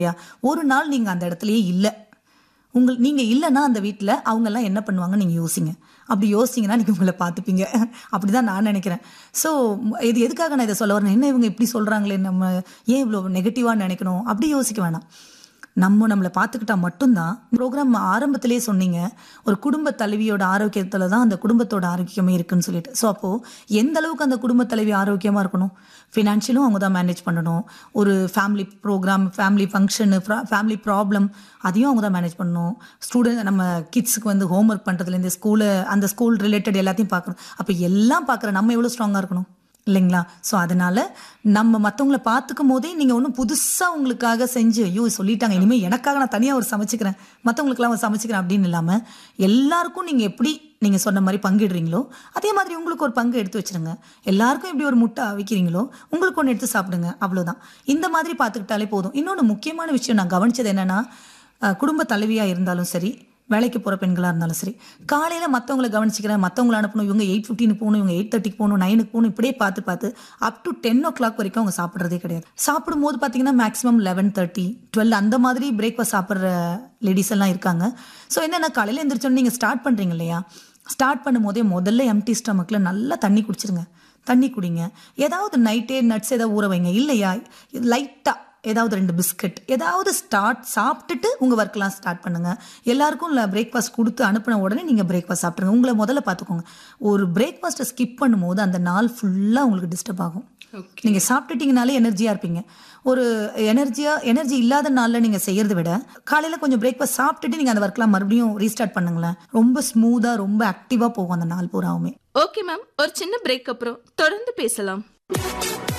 இல்லையா ஒரு நாள் நீங்க அந்த இடத்துலயே இல்லை உங்கள் நீங்க இல்லைன்னா அந்த வீட்டில் அவங்க எல்லாம் என்ன பண்ணுவாங்க நீங்க யோசிங்க அப்படி யோசிங்கன்னா நீங்க உங்களை பார்த்துப்பீங்க அப்படிதான் நான் நினைக்கிறேன் ஸோ இது எதுக்காக நான் இதை சொல்ல வரேன் என்ன இவங்க இப்படி சொல்றாங்களே நம்ம ஏன் இவ்வளோ நெகட்டிவா நினைக்கணும் அப்படி யோசிக்க வேணாம் நம்ம நம்மளை பார்த்துக்கிட்டா மட்டும்தான் ப்ரோக்ராம் ஆரம்பத்திலேயே சொன்னீங்க ஒரு குடும்ப தலைவியோட ஆரோக்கியத்துல தான் அந்த குடும்பத்தோட ஆரோக்கியமே இருக்குன்னு சொல்லிட்டு ஸோ அப்போ எந்த அளவுக்கு அந்த குடும்ப தலைவி ஆரோக்கியமா இருக்கணும் ஃபினான்ஷியலும் அவங்க தான் மேனேஜ் பண்ணணும் ஒரு family program family function family problem அதையும் அவங்க தான் மேனேஜ் பண்ணணும் ஸ்டூடெண்ட் நம்ம கிட்ஸுக்கு வந்து ஹோம்ஒர்க் பண்ணுறதுலேருந்து ஸ்கூலு அந்த ஸ்கூல் ரிலேட்டட் எல்லாத்தையும் பார்க்கணும் அப்போ எல்லாம் பார்க்குற நம்ம எவ்வளோ ஸ்ட்ராங்காக இருக்கணும் இல்லைங்களா ஸோ அதனால நம்ம மற்றவங்கள பார்த்துக்கும் போதே நீங்கள் ஒன்றும் புதுசாக உங்களுக்காக செஞ்சு ஐயோ சொல்லிட்டாங்க இனிமேல் எனக்காக நான் தனியாக ஒரு சமைச்சுக்கிறேன் மற்றவங்களுக்குலாம் ஒரு சமைச்சுக்கிறேன் அப்படின்னு இல்லாமல் எல்லாருக்கும் நீங்கள் எப்படி நீங்கள் சொன்ன மாதிரி பங்கிடுறீங்களோ அதே மாதிரி உங்களுக்கு ஒரு பங்கு எடுத்து வச்சிருங்க எல்லாருக்கும் எப்படி ஒரு முட்டை அவிக்கிறீங்களோ உங்களுக்கு ஒன்று எடுத்து சாப்பிடுங்க அவ்வளோதான் இந்த மாதிரி பார்த்துக்கிட்டாலே போதும் இன்னொன்று முக்கியமான விஷயம் நான் கவனிச்சது என்னன்னா அஹ், குடும்ப தலைவியாக இருந்தாலும் சரி வேலைக்கு போகிற பெண்களாக இருந்தாலும் சரி காலையில் மற்றவங்கள கவனிச்சிக்கிறேன் மற்றவங்கள அனுப்பணும் இவங்க எயிட் ஃபிஃப்டின் போகணும் இவங்க எயிட் தேர்ட்டிக்கு போகணும் நைனுக்கு போகணும் இப்படியே பார்த்து பார்த்து up to ten o'clock வரைக்கும் அவங்க சாப்பிட்றதே கிடையாது சாப்பிடும்போது பார்த்தீங்கன்னா மேக்ஸிமம் லெவன் தேர்ட்டி டுவெல் அந்த மாதிரி பிரேக்ஃபாஸ்ட் சாப்பிட்ற லேடிஸ் எல்லாம் இருக்காங்க ஸோ என்னென்னா காலையில் எந்திரிச்சோன்னு நீங்கள் ஸ்டார்ட் பண்ணுறீங்க இல்லையா ஸ்டார்ட் பண்ணும்போதே முதல்ல எம்டி ஸ்டமக்கில் நல்லா தண்ணி குடிச்சிருங்க தண்ணி குடிங்க ஏதாவது நைட்டே நட்ஸ் ஏதாவது ஊற வைங்க இல்லையா லைட்டாக ஏதாவது ரெண்டு பிஸ்கட் ஏதாவது ஸ்டார்ட் சாப்பிட்டுட்டு உங்கள் ஒர்க்லாம் ஸ்டார்ட் பண்ணுங்க எல்லாருக்கும் பிரேக்ஃபாஸ்ட் கொடுத்து அனுப்பின உடனே நீங்கள் பிரேக்ஃபாஸ்ட் சாப்பிட்ருங்க உங்களை முதல்ல பார்த்துக்கோங்க ஒரு பிரேக்ஃபாஸ்ட்டை ஸ்கிப் பண்ணும்போது அந்த நாள் ஃபுல்லாக உங்களுக்கு டிஸ்டர்ப் ஆகும் நீங்கள் சாப்பிட்டுட்டீங்கனாலே எனர்ஜியாக இருப்பீங்க ஒரு எனர்ஜியாக எனர்ஜி இல்லாத நாளில் நீங்கள் செய்யறதை விட காலையில் கொஞ்சம் பிரேக்ஃபாஸ்ட் சாப்பிட்டுட்டு நீங்கள் அந்த ஒர்க்லாம் மறுபடியும் ரீஸ்டார்ட் பண்ணுங்களேன் ரொம்ப ஸ்மூத்தாக ரொம்ப ஆக்டிவாக போகும் அந்த நாள் பூராவுமே ஓகே மேம் ஒரு சின்ன பிரேக் அப்புறம் தொடர்ந்து பேசலாம்